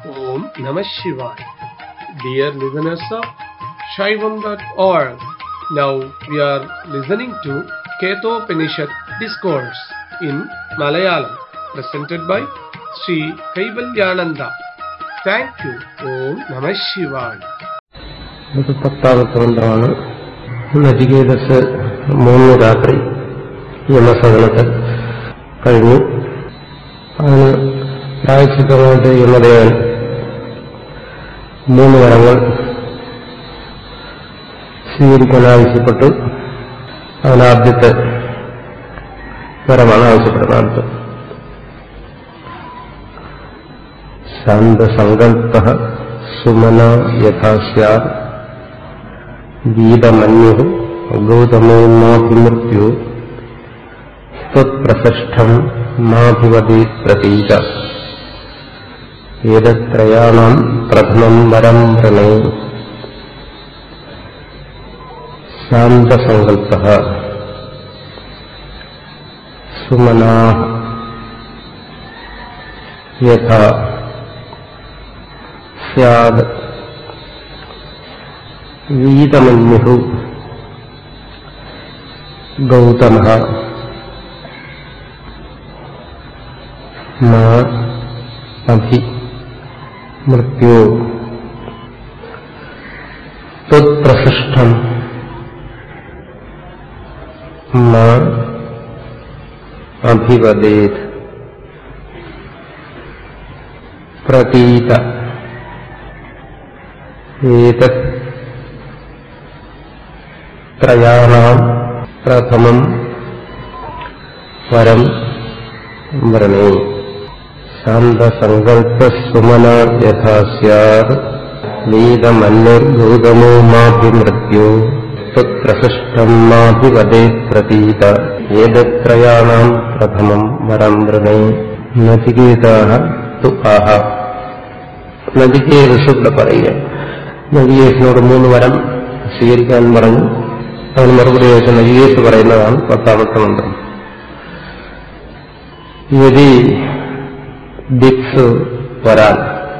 Om Namah Shivaya. Dear listeners of Shaivam.org, now we are listening to Ketopanishad Discourse in Malayalam, presented by Sri Kaivalyananda. Thank you. Om Namah Shivaya. ഇത് പത്താമത്തെ മന്ത്രമാണ് നചികേതസ് മൂന്ന് രാത്രി യമസദനത്തിൽ കഴിഞ്ഞു അതിന് പ്രായച്ചിത്തമായിട്ട് യമദേവൻ മൂന്ന് വരങ്ങൾ സ്വീകരിക്കാൻ ആവശ്യപ്പെട്ടു അതിനാദ്യത്തെ വരമാണ് ആവശ്യപ്പെടുന്നത് ആദ്യത്തെ ശാന്തസങ്കൽപ്പ സുമന യഥാ സ്യാത് ഗീതമന്യു ഗൗതമോമാഭിമൃത്യു ത്വത്പ്രസഷ്ടം മാഭിവതി പ്രതീക ഏതത്രയാണം പ്രഥമം വരം പ്രണേ ശാന്തസങ്കൽപ്പ സുമനാ യഥാ സ്യാദ് വീതമന്യു ഗൗതമ മാ അഭി മൃത്യു ത്വത്പ്രസൃഷ്ടം മാ അഭിവദേത് പ്രതീത ഏതത് ത്രയാണാം പ്രഥമം വരം വരണേ ശാന്തസങ്കൽപ്പസുമന യഥാ സ്യാത് വീതമന്യർഗൗതമോ മാഭിമൃത്യു ത്വത്പ്രസൃഷ്ടം മാഭിവദേ പ്രതീത ഏതത്രയാണാം പ്രഥമം വരം വൃണേ നചികേതാഹ തു ആഹ നചികേതസ് ഇവിടെ പറയുക നചികേസിനോട് മൂന്ന് വരം സ്വീകരിക്കാൻ പറഞ്ഞു അതിന് മറുപടി ചോദിച്ച നചികേസ് പറയുന്നതാണ് പത്താമത്തെ മന്ത്രം യതി ദിക്സ് വരാൻ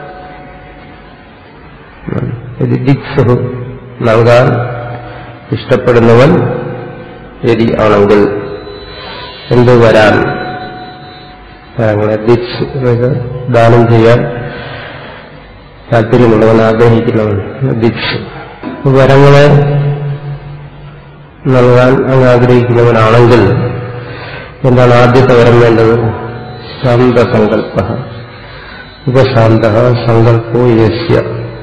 യതി ദിക്സ് നൽകാൻ ഇഷ്ടപ്പെടുന്നവൻ യതി ആണെങ്കിൽ എന്ത് വരാൻ വരങ്ങളെ ദിക്സ് ദാനം ചെയ്യാൻ താല്പര്യമുള്ളവൻ ആഗ്രഹിക്കുന്നവൻ ദിക്സ് വരങ്ങളെ നൽകാൻ അങ്ങ് ആഗ്രഹിക്കുന്നവനാണെങ്കിൽ എന്താണ് ആദ്യത്തെ വരം വേണ്ടത് ശാന്തസങ്കല്പ ഉപശാന്ത സങ്കല്പോ യസ്യ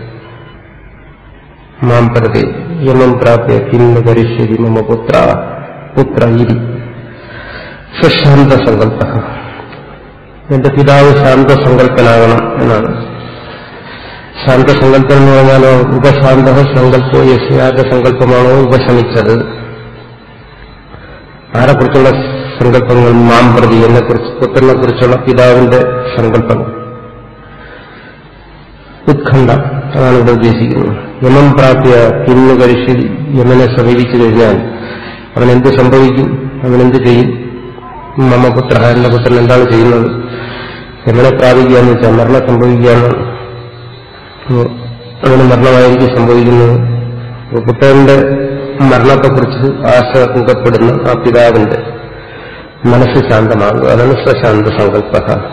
മാം പ്രതി യമം പ്രാപ്യ കിന്ന് കരിഷ്യതി മമ പുത്ര പുത്ര ഇരി സശാന്തസങ്കല്പ എന്റെ പിതാവ് ശാന്തസങ്കല്പനാകണം എന്നാണ് ശാന്തസങ്കല്പം എന്ന് പറഞ്ഞാലോ ഉപശാന്ത സങ്കല്പോ യസ്യാന്റെ സങ്കല്പമാണോ ഉപശമിച്ചത് ആരെക്കുറിച്ചുള്ള സങ്കല്പങ്ങൾ മാം പ്രതി എന്നെ കുറിച്ച് പുത്രനെ കുറിച്ചുള്ള പിതാവിന്റെ സങ്കല്പങ്ങൾ ഉത്കണ്ഠ അതാണ് ഇവിടെ ഉദ്ദേശിക്കുന്നത് യമം പ്രാപ്യ കിന്ന് കഴിച്ച് യമനെ സമീപിച്ചു കഴിഞ്ഞാൽ അവൻ എന്ത് സംഭവിക്കും അവൻ എന്ത് ചെയ്യും മമ പുത്ര എന്റെ പുത്രൻ എന്താണ് ചെയ്യുന്നത് യമനെ പ്രാപിക്കുക എന്ന് വെച്ചാൽ മരണം സംഭവിക്കുകയാണ് അവന് മരണമായിരിക്കും സംഭവിക്കുന്നത് പുത്രന്റെ മരണത്തെക്കുറിച്ച് ആശങ്കപ്പെടുന്ന ആ പിതാവിന്റെ മനസ്സ് ശാന്തമാകുക അതാണ് സ്വശാന്ത സങ്കല്പ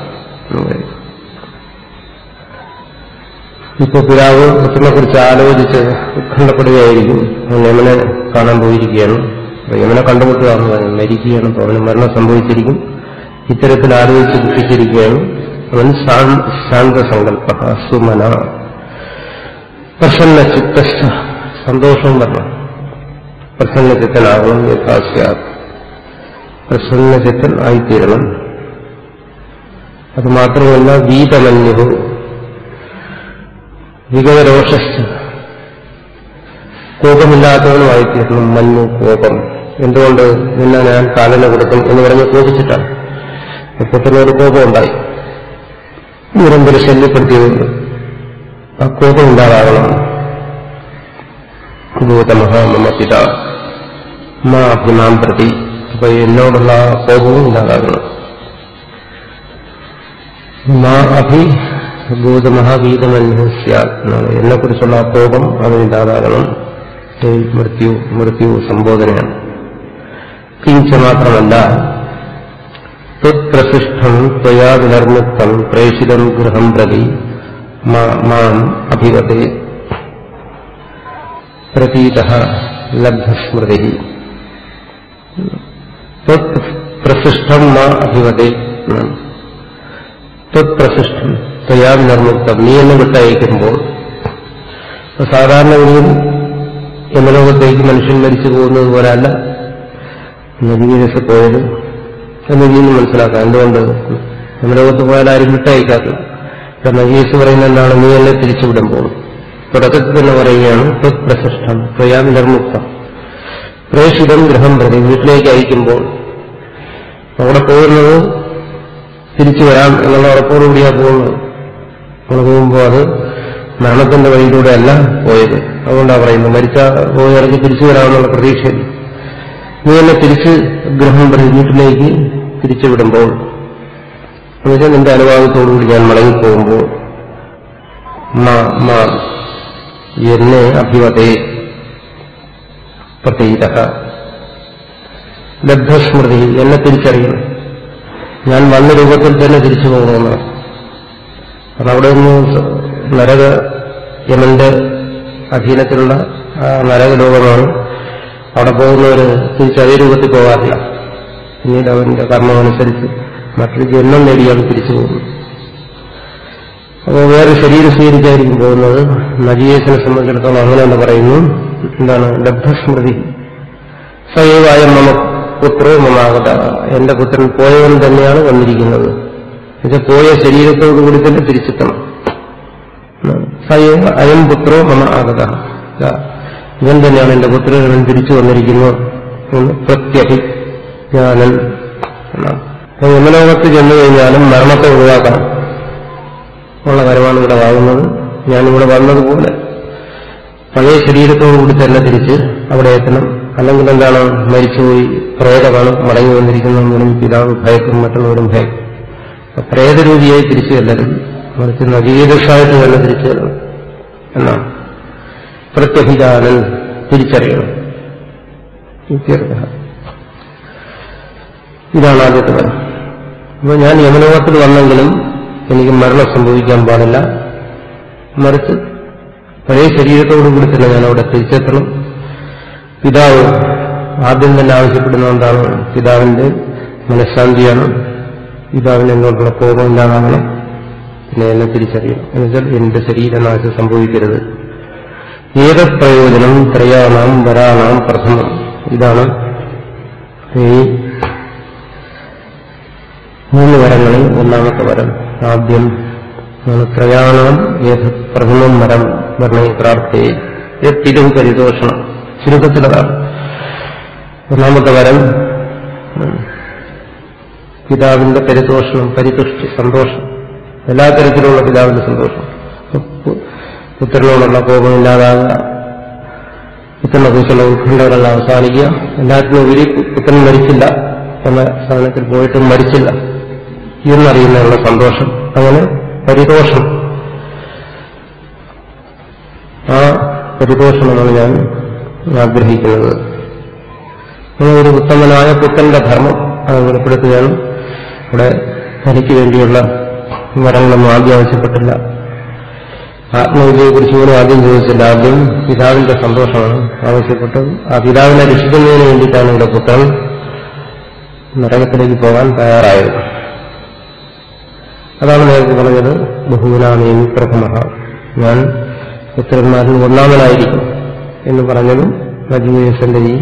ഇപ്പൊ പിതാവ് പുത്രനെ കുറിച്ച് ആലോചിച്ച് ഉത്കണ്ഠപ്പെടുകയായിരിക്കും യമനെ കാണാൻ പോയിരിക്കുകയാണ് യമനെ കണ്ടുമുട്ടുകയാണ് മരിക്കുകയാണ് അപ്പോൾ അവന് മരണം സംഭവിച്ചിരിക്കും ഇത്തരത്തിൽ ആലോചിച്ച് ദുഃഖിച്ചിരിക്കുകയാണ് അവൻ ശാന്തസങ്കല്പ സുമന പ്രസന്ന ചിത്ത സന്തോഷവും വരണം പ്രസന്ന ചിത്തനാകണം യഥാസ്യാ പ്രസന്ന ചിത്തൻ ആയിത്തീരണം അത് മാത്രമല്ല വീതമന്യു വിഗതരോഷസ്ഥ കോപമില്ലാത്തവനുമായിത്തീരണം മഞ്ഞു കോപം എന്തുകൊണ്ട് നിന്നെ ഞാൻ കാലന കൊടുക്കും എന്ന് പറഞ്ഞ് കോപിച്ചിട്ടാണ് പുത്രനോട് കോപം ഉണ്ടായി നിരന്തരം ശല്യപ്പെടുത്തിയതുകൊണ്ട് ആ കോപം ഉണ്ടാകാകണം ഗൗതമ മമ പിത മാ അഭിമാം പ്രതി അപ്പൊ എന്നോടുള്ള ആ കോപവും ഇല്ലാതാകണം മാ അഭി ഭൂതമഹാഗീതമന്യസ്യ എന്നാണ് എന്നെക്കുറിച്ചുള്ള ആ കോപം അതിനില്ലാതാകണം ഹേ മൃത്യു മൃത്യു സംബോധനയാണ് കിഞ്ച മാത്രമല്ല ത്വത്പ്രസിഷ്ടം ത്വയാ വിനർമുക്തം പ്രേഷിതം ഗൃഹം പ്രതി മാം അഭിവതേ പ്രതീത ലബ്ധസ്മൃതി പ്രസിഷ്ടം മാ അഭിവതേ ത്വത്പ്രസിഷ്ടം ത്വയാ വിനർമുക്തം നീ എന്നെ വിട്ടയക്കുമ്പോൾ സാധാരണഗതിയിൽ യമലോകത്തേക്ക് മനുഷ്യൻ മരിച്ചു പോകുന്നത് പോലല്ല നദീരസ് പോയത് എന്ന് ഇനിയും മനസ്സിലാക്കാം എന്തുകൊണ്ട് യമലോകത്ത് പോയാൽ ആരും വിട്ടയക്കാത്തില്ല കാരണം നജീസ് പറയുന്ന എന്താണ് നീ എന്നെ തിരിച്ചുവിടുമ്പോൾ തുടക്കത്തിൽ തന്നെ പറയുകയാണ് ത്വത്പ്രസിഷ്ടം ത്വയാ വിനർമുക്തം പ്രേഷിതം ഗൃഹം പ്രതി വീട്ടിലേക്ക് അയക്കുമ്പോൾ അവിടെ പോകുന്നത് തിരിച്ചു വരാം എന്നുള്ള ഉറപ്പോടുകൂടിയാ പോകുന്നത് അവിടെ പോകുമ്പോൾ അത് മരണത്തിന്റെ വഴിയിലൂടെ അല്ല പോയത് അതുകൊണ്ടാണ് പറയുന്നത് മരിച്ച പോയിറങ്ങി തിരിച്ചു വരാമെന്നുള്ള പ്രതീക്ഷയിൽ നീ എന്നെ തിരിച്ച് ഗൃഹം പ്രതി വീട്ടിലേക്ക് തിരിച്ചുവിടുമ്പോൾ എന്നുവെച്ചാൽ നിന്റെ അനുവാദത്തോടുകൂടി ഞാൻ മടങ്ങിപ്പോകുമ്പോൾ എന്നെ അഭിവതേ പ്രതീത ലബ്ധസ്മൃതി എന്നെ തിരിച്ചറിയണം ഞാൻ വന്ന രൂപത്തിൽ തന്നെ തിരിച്ചു പോകണമെന്നാണ് കാരണം അവിടെ നിന്ന് നരക യമന്റെ അധീനത്തിലുള്ള ആ നരകലോകമാണ് അവിടെ പോകുന്നവര് തിരിച്ച് അതേ രൂപത്തിൽ പോകാറില്ല പിന്നീട് അവന്റെ കർമ്മമനുസരിച്ച് മറ്റൊരു ജന്മം നേടിയാണ് തിരിച്ചു പോകുന്നത് അപ്പോൾ വേറെ ശരീരം സ്വീകരിച്ചായിരിക്കും പോകുന്നത് നജിയേശനെ സംബന്ധിച്ചിടത്തോളം അങ്ങനെ എന്ന് പറയുന്നു എന്താണ് ലബ്ധസ്മൃതി സൈവായ മമ പുത്രോ മമാകത എന്റെ പുത്രൻ പോയവൻ തന്നെയാണ് വന്നിരിക്കുന്നത് എന്നുവെച്ചാൽ പോയ ശരീരത്തോടുകൂടി തന്നെ തിരിച്ചെത്തണം സൈവ അയം പുത്രോ മമ ആകത ഇവൻ തന്നെയാണ് എന്റെ പുത്രൻ ഇവൻ തിരിച്ചു വന്നിരിക്കുന്നു എന്ന് പ്രത്യഭിജ്ഞാനൻ എന്നാണ് അപ്പോൾ യമലോകത്ത് ചെന്നു കഴിഞ്ഞാലും മരണത്തെ ഒഴിവാക്കണം ഉള്ള കാര്യമാണ് ഇവിടെ വാങ്ങുന്നത് ഞാനിവിടെ വന്നതുപോലെ പഴയ ശരീരത്തോടുകൂടി തന്നെ തിരിച്ച് അവിടെ എത്തണം അല്ലെങ്കിൽ എന്താണ് മരിച്ചുപോയി പ്രേതമാണ് മടങ്ങി വന്നിരിക്കുന്നതെന്നും പിതാവ് ഭയക്കും മറ്റുള്ളവരും ഭയക്കും പ്രേതരൂപിയായി തിരിച്ചു ചെല്ലരുത് മറിച്ച് നവീകൃഷായിട്ട് തന്നെ തിരിച്ചു ചെല്ലണം എന്നാണ് പ്രത്യഭിജാനൻ തിരിച്ചറിയണം ഇതാണ് ആദ്യത്തെ കാര്യം അപ്പൊ ഞാൻ യമലോകത്തിൽ വന്നെങ്കിലും എനിക്ക് മരണം സംഭവിക്കാൻ പാടില്ല മറിച്ച് പഴയ ശരീരത്തോടുകൂടി തന്നെ ഞാൻ അവിടെ തിരിച്ചെത്തണം പിതാവ് ആദ്യം തന്നെ ആവശ്യപ്പെടുന്ന എന്താണ് പിതാവിന്റെ മനഃശാന്തിയാണ് പിതാവിന് എന്നോടുള്ള കോപം ഇല്ലാതാകണം പിന്നെ എന്നെ തിരിച്ചറിയണം എന്നുവെച്ചാൽ എന്റെ ശരീരനാശം സംഭവിക്കരുത് ഏത് പ്രയോജനം ത്രയാണാം വരാണാം പ്രഥമം ഇതാണ് ഈ മൂന്ന് വരങ്ങളിൽ ഒന്നാമത്തെ വരം ആദ്യം ത്രയാണാം ഏത് പ്രഥമം വരം വർണ്ണയി പ്രാർത്ഥയെ തിരുവ് പരിദോഷണം ചുരുക്കത്തിലതാണ് ഒന്നാമത്തെ വരം പിതാവിന്റെ പരിതോഷണം പരിതുഷ്ടി സന്തോഷം എല്ലാ തരത്തിലുള്ള പിതാവിന്റെ സന്തോഷം പുത്രനോടുള്ള കോപമില്ലാതാകുക പുത്രനെ കുറിച്ചുള്ള ഉത്കണ്ഠകളെല്ലാം അവസാനിക്കുക എല്ലാത്തിനും ഉപരി പുത്രൻ മരിച്ചില്ല എന്ന സ്ഥാനത്തിൽ പോയിട്ടും മരിച്ചില്ല എന്നറിയുന്നതിനുള്ള സന്തോഷം അങ്ങനെ പരിതോഷം ആ പരിതോഷമാണ് ഞാൻ ആഗ്രഹിക്കുന്നത് ഒരു ഉത്തമനായ പുത്രന്റെ ധർമ്മം അത് വെളിപ്പെടുത്തുകയാണ് ഇവിടെ തനിക്ക് വേണ്ടിയുള്ള വരങ്ങളൊന്നും ആദ്യം ആവശ്യപ്പെട്ടില്ല ആത്മവിദ്യയെക്കുറിച്ച് പോലും ആദ്യം ചോദിച്ചില്ല ആദ്യം പിതാവിന്റെ സന്തോഷമാണ് ആവശ്യപ്പെട്ടത് ആ പിതാവിനെ രക്ഷിക്കുന്നതിന് വേണ്ടിയിട്ടാണ് ഇവിടെ പുത്രൻ നരകത്തിലേക്ക് പോകാൻ തയ്യാറായത് അതാണ് നേരത്തെ പറഞ്ഞത് ബഹുവിനാമേനി പ്രഥമ ഞാൻ പുത്രന്മാരിൽ ഒന്നാമനായിരിക്കും എന്ന് പറഞ്ഞതും നജീവേശന്റെ ഈ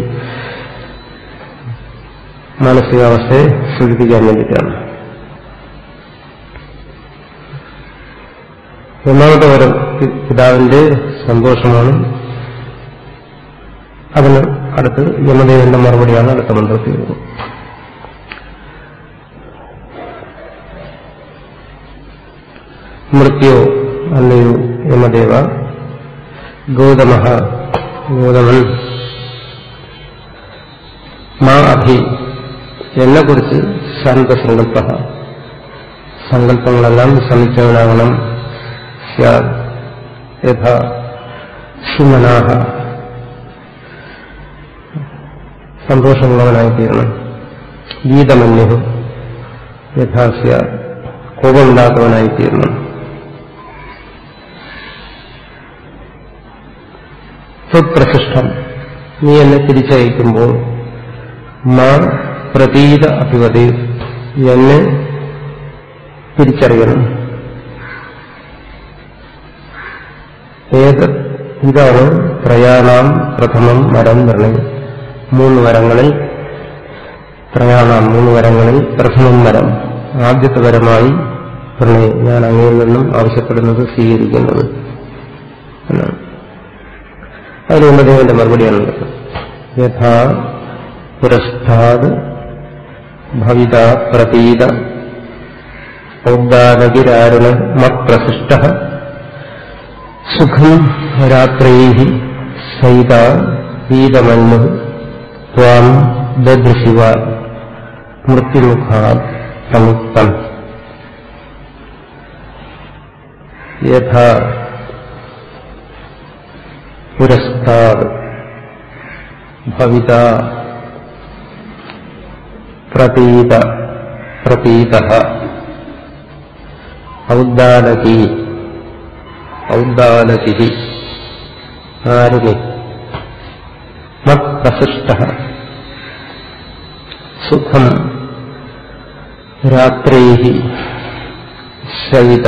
മാനസികാവസ്ഥയെ സൂചിപ്പിക്കാൻ വേണ്ടിയിട്ടാണ് ഒന്നാമത്തെ വരം പിതാവിന്റെ സന്തോഷമാണ് അതിന് അടുത്ത് യമദേവന്റെ മറുപടിയാണ് അടുത്ത മന്ത്രത്തിൽ വരുന്നത് മൃത്യോ അല്ലയോ യമദേവ ഗൗതമ ഗൗതമൻ മാ അഭി എന്നെക്കുറിച്ച് ശാന്തസങ്കല്പ സങ്കല്പങ്ങളെല്ലാം ശ്രമിച്ചവനാകണം സ്യാത് യഥാ സുമനാഹ സന്തോഷമുള്ളവനായിത്തീരണം ഗീതമന്യു യഥാസ്യ കോപമില്ലാത്തവനായിത്തീരണം ത്വപ്രശിഷ്ടം നീ എന്നെ തിരിച്ചയക്കുമ്പോൾ മാ പ്രതീത അഭിവതി എന്നെ തിരിച്ചറിയണം ഏത് ഇതാണ് പ്രയാണാം പ്രഥമം വരം നിർണയം മൂന്ന് വരങ്ങളിൽ പ്രയാണാം മൂന്ന് വരങ്ങളിൽ പ്രഥമം വരം ആദ്യത്തെ വരമായി നിർണയം ഞാൻ അങ്ങയിൽ നിന്നും ആവശ്യപ്പെടുന്നത് സ്വീകരിക്കുന്നത് എന്നാണ് അതിനുകൊണ്ട് ദേവന്റെ മറുപടിയാണുള്ളത് യഥാ പുരസ്ഥാത് ഭവിത പ്രതീത ഔദ്ദാനകിരാരുണ മത്പ്രസിഷ്ട സുഖം രാത്രൈ സൈത വീതമന്നു ത്വാം ദദൃശിവ മൃത്യുമുഖാ സമുക്തം യഥാ പുരസ്താത് ഭവിത പ്രതീത പ്രതീത ഔദ്ദാലകി ഔദ്ദാലകി ആരുണി മത്പ്രസിഷ്ട സുഖം രാത്രീ ശയിത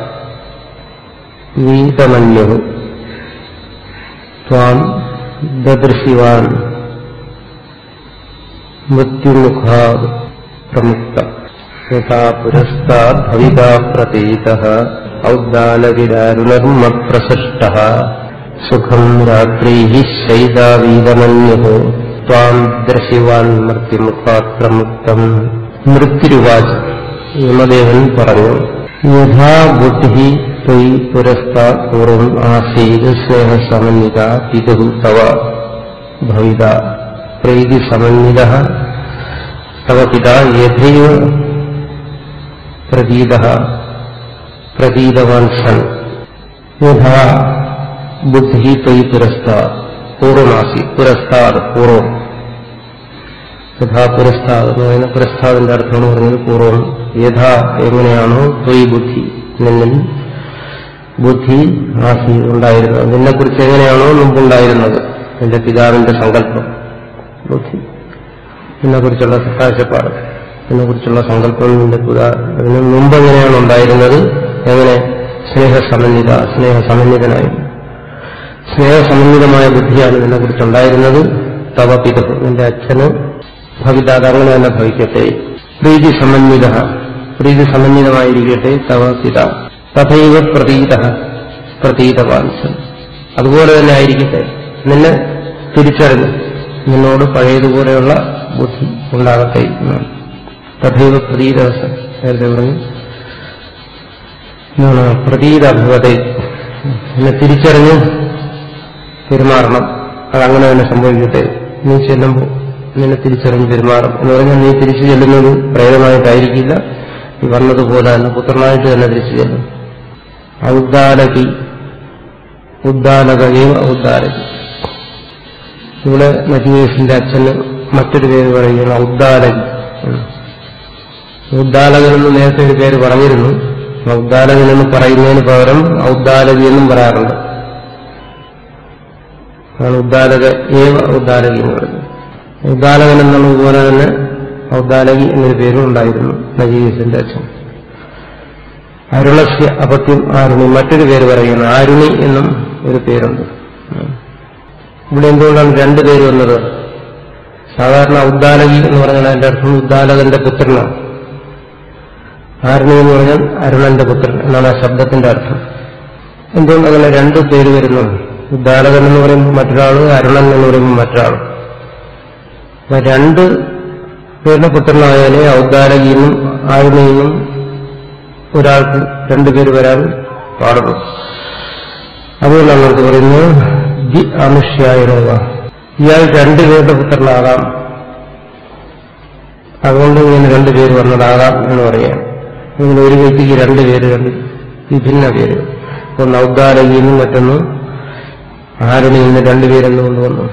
വീതമന്യു ത്വാം ദദൃശിവാൻ മൃത്യുമുഖാത് പ്രമുക്ത യഥാ പുരസ്താത് ഭവിതാ പ്രതീത ഔദ്ദാലകിരാരുണർമ്മപ്രസൃഷ്ട സുഖം രാത്രീ ശൈതാവീതമന്യു ത്വാം ദർശിവാൻ മൃത്യുമുഖാത് പ്രമുക്തം മൃത്യുരുവാച് യമദേവൻ പറഞ്ഞു യഥാ ബുദ്ധി ത്വയി പുരസ്താത് പൂർവം ആസീത് സ്നേഹസമന്വിത പിതു തവ ഭവിത പ്രീതി സമന്വിത തവ പിത യഥൈവ പ്രതീത പ്രതീതവാൻ സൻ യഥാ ബുദ്ധി ത്വയി പുരസ്താത് പൂർവമാസി പുരസ്താത് പൂർവം യഥാ പുരസ്താത് എന്ന് പറയുന്ന പുരസ്താദിന്റെ അർത്ഥമാണ് പറഞ്ഞത് പൂർവം യഥാ എങ്ങനെയാണോ ത്വയി ബുദ്ധി നിന്നിൽ ബുദ്ധി ആസി ഉണ്ടായിരുന്നത് നിന്നെക്കുറിച്ച് എങ്ങനെയാണോ മുമ്പുണ്ടായിരുന്നത് എന്റെ പിതാവിന്റെ സങ്കല്പം ബുദ്ധി ഇതിനെക്കുറിച്ചുള്ള കാഴ്ചപ്പാട് ഇതിനെക്കുറിച്ചുള്ള സങ്കല്പം നിന്റെ പിതാ അതിന് മുമ്പ് എങ്ങനെയാണ് ഉണ്ടായിരുന്നത് എങ്ങനെ സ്നേഹസമന്വിത സ്നേഹസമന്വിതനായിരുന്നു സ്നേഹസമന്വിതമായ ബുദ്ധിയാണ് ഇതിനെക്കുറിച്ചുണ്ടായിരുന്നത് തവ പിതൃ നിന്റെ അച്ഛന് ഭവിത അതങ്ങനെ തന്നെ ഭവിക്കട്ടെ പ്രീതി സമന്വിത പ്രീതി സമന്വിതമായിരിക്കട്ടെ തവ പിത തഥൈവ പ്രതീത പ്രതീതവാൻസൻ അതുപോലെ തന്നെ ആയിരിക്കട്ടെ നിന്നെ തിരിച്ചറിഞ്ഞു നിന്നോട് പഴയതുപോലെയുള്ള ബുദ്ധി ഉണ്ടാകട്ടെ എന്നാണ് തഥൈവ പ്രതീതവസൻ നേരത്തെ പറഞ്ഞു എന്താണ് പ്രതീതഭവതെ എന്നെ തിരിച്ചറിഞ്ഞ് പെരുമാറണം അതങ്ങനെ തന്നെ സംഭവിക്കട്ടെ നീ ചെല്ലുമ്പോൾ നിന്നെ തിരിച്ചറിഞ്ഞ് പെരുമാറും എന്ന് പറഞ്ഞാൽ നീ തിരിച്ചു ചെല്ലുന്നത് പ്രേതമായിട്ടായിരിക്കില്ല നീ വന്നതുപോലെ തന്നെ പുത്രനായിട്ട് തന്നെ തിരിച്ചു ചെല്ലും ഔദ്ദാലകി ഉദ്ദാലകയും ഔദ്ദാലകി ഇവിടെ നജീവേഷിന്റെ അച്ഛന് മറ്റൊരു പേര് പറയുകയാണ് ഔദ്ദാലകി ഉദ്ദാലകൻ എന്ന് നേരത്തെ ഒരു പേര് പറഞ്ഞിരുന്നു ഔദ്ദാലകൻ എന്ന് പറയുന്നതിന് പകരം ഔദ്ദാലകി എന്നും പറയാറുണ്ട് അതാണ് ഉദ്ദാലക ഏവ ഉദ്ദാലകി എന്ന് പറയുന്നത് ഉദ്ദാലകൻ എന്നുള്ളതുപോലെ തന്നെ ഔദ്ദാലകി എന്നൊരു പേരും ഉണ്ടായിരുന്നു നജീവേഷിന്റെ അച്ഛൻ അരുളസ്യ അപത്യം ആരുണി മറ്റൊരു പേര് പറയുന്നു ആരുണി എന്നും ഒരു പേരുണ്ട് ഇവിടെ എന്തുകൊണ്ടാണ് രണ്ടു പേര് വന്നത് സാധാരണ ഉദ്ദാലകി എന്ന് പറഞ്ഞാൽ അതിന്റെ അർത്ഥം ഉദ്ദാലകന്റെ പുത്രനാണ് ആരുണി എന്ന് പറഞ്ഞാൽ അരുണന്റെ പുത്രൻ എന്നാണ് ആ ശബ്ദത്തിന്റെ അർത്ഥം എന്തുകൊണ്ട് അങ്ങനെ രണ്ടു പേര് വരുന്നു ഉദ്ദാലകൻ എന്ന് പറയുമ്പോൾ മറ്റൊരാള് അരുണൻ എന്ന് പറയുമ്പോൾ മറ്റൊരാൾ അപ്പൊ രണ്ട് പേരുടെ പുത്രനായാലേ ഔദ്ദാലകിയെന്നും ആരുണിയെന്നും ഒരാൾക്ക് രണ്ടുപേര് വരാൻ പാടുള്ളൂ അതുകൊണ്ടാണ് നമുക്ക് പറയുന്നത് ദി അമുഷ്യായിരവ ഇയാൾ രണ്ടുപേരുടെ പുത്രനാകാം അതുകൊണ്ട് ഇങ്ങനെ രണ്ടുപേര് വന്നതാകാം എന്ന് പറയാം ഇങ്ങനെ ഒരു വ്യക്തിക്ക് രണ്ടുപേര് രണ്ട് വിഭിന്ന പേര് ഒന്ന് ഔദ്ദാലകിയിൽ നിന്നും മറ്റൊന്ന് ആരണിയിൽ നിന്ന് രണ്ടുപേരെന്ന് കൊണ്ടുവന്നു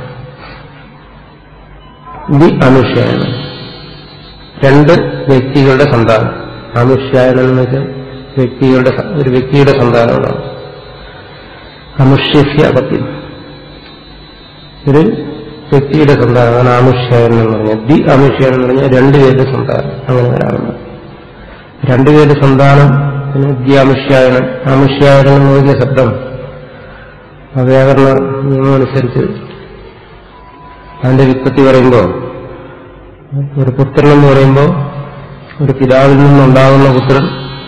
ദി അനുഷ്യായനം രണ്ട് വ്യക്തികളുടെ സന്താനം അനുഷ്യായനം എന്ന് വെച്ചാൽ വ്യക്തികളുടെ സ- ഒരു വ്യക്തിയുടെ സന്താനമാണ് അമുഷ്യസ്യ അപത്യം ഒരു വ്യക്തിയുടെ സന്താനമാണ് ആമുഷ്യായനം എന്ന് പറഞ്ഞാൽ ദി ആമുഷ്യായനം എന്ന് പറഞ്ഞാൽ രണ്ടുപേരുടെ സന്താനം അങ്ങനെ വരാറുണ്ട് രണ്ടുപേരുടെ സന്താനം പിന്നെ ദി ആമുഷ്യായനം ആമുഷ്യായനം എന്ന് പറയുന്ന ശബ്ദം ആ വ്യാകരണ നിയമം അനുസരിച്ച് അതിന്റെ വിത്പത്തി പറയുമ്പോൾ ഒരു പുത്രൻ എന്ന് പറയുമ്പോൾ ഒരു പിതാവിൽ നിന്നുണ്ടാകുന്ന പുത്രൻ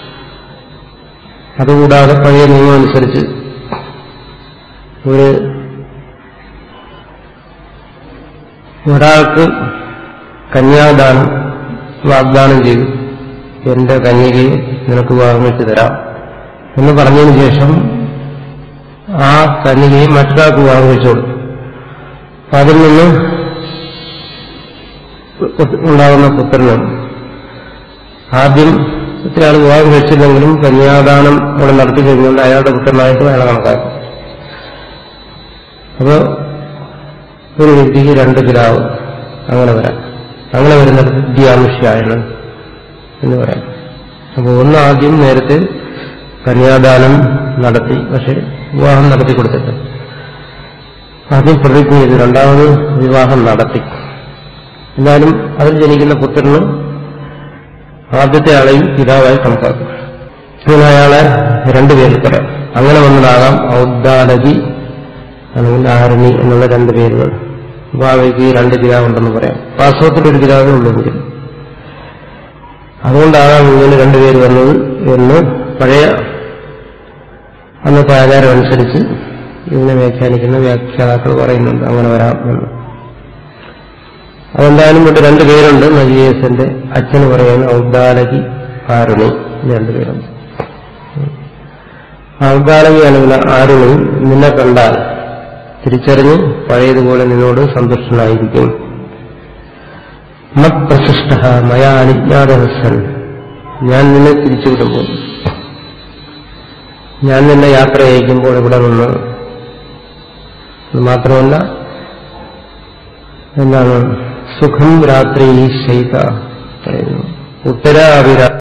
അതുകൂടാതെ പഴയ നിയമം അനുസരിച്ച് ഒരു ഒരാൾക്ക് കന്യാദാനം വാഗ്ദാനം ചെയ്തു എന്റെ കന്യകയെ നിനക്ക് വിവാഹം വെച്ച് തരാം എന്ന് പറഞ്ഞതിന് ശേഷം ആ കന്യകയെ മറ്റൊരാൾക്ക് വിവാഹം വെച്ചു കൊടുത്തു അപ്പൊ അതിൽ നിന്ന് ഉണ്ടാകുന്ന പുത്രന് ആദ്യം ഇത്രയാൾ വിവാഹം കഴിച്ചില്ലെങ്കിലും കന്യാദാനം അവിടെ നടത്തി കഴിഞ്ഞുകൊണ്ട് അയാളുടെ പുത്രനായിട്ട് അയാളെ കണക്കാക്കും അപ്പൊ ഒരു വ്യക്തിക്ക് രണ്ട് പിതാവ് അങ്ങനെ വരാം അങ്ങനെ വരുന്നത് വിദ്യാമുഷ്യായണം എന്ന് പറയാം അപ്പൊ ഒന്ന് ആദ്യം നേരത്തെ കന്യാദാനം നടത്തി പക്ഷെ വിവാഹം നടത്തി കൊടുത്തിട്ട് ആദ്യം പ്രതിജ്ഞ ചെയ്തു രണ്ടാമത് വിവാഹം നടത്തി എന്നാലും അതിൽ ജനിക്കുന്ന പുത്രന് ആദ്യത്തെ ആളെയും പിതാവായി കണക്കാക്കും അങ്ങനെ അയാളെ രണ്ടുപേരിൽ പറയാം അങ്ങനെ വന്നതാകാം ഔദ്ദാലകി അല്ലെങ്കിൽ ആരണി എന്നുള്ള രണ്ട് പേരുകൾ അപ്പൊ ആ വ്യക്തി രണ്ട് പിതാവുണ്ടെന്ന് പറയാം വാസ്തവത്തിൽ ഒരു പിതാവേ ഉള്ളെങ്കിൽ അതുകൊണ്ടാകാം ഇങ്ങനെ രണ്ടുപേര് വന്നത് എന്ന് പഴയ അന്നത്തെ ആചാരം അനുസരിച്ച് ഇതിനെ വ്യാഖ്യാനിക്കുന്ന വ്യാഖ്യാതാക്കൾ പറയുന്നുണ്ട് അങ്ങനെ വരാം എന്ന് അതെന്തായാലും ഇവിടെ രണ്ട് പേരുണ്ട് നജിയേസന്റെ അച്ഛന് പറയുന്ന ഔദ്ദാലകി ആരുണി ഇത് രണ്ടുപേരുണ്ട് ഔദ്ദാലകി അല്ലെങ്കിൽ ആരുണി നിന്നെ കണ്ടാൽ തിരിച്ചറിഞ്ഞ് പഴയതുപോലെ നിന്നോട് സന്തുഷ്ടനായിരിക്കും മത്പ്രശിഷ്ട മയാ അനുജ്ഞാതഹസൻ ഞാൻ നിന്നെ തിരിച്ചുവിടുമ്പോൾ ഞാൻ നിന്നെ യാത്ര അയക്കുമ്പോൾ ഇവിടെ നിന്ന് അത് മാത്രമല്ല എന്താണ് സുഖം രാത്രി ശൈത പറയുന്നു ഉത്തരാവിരാ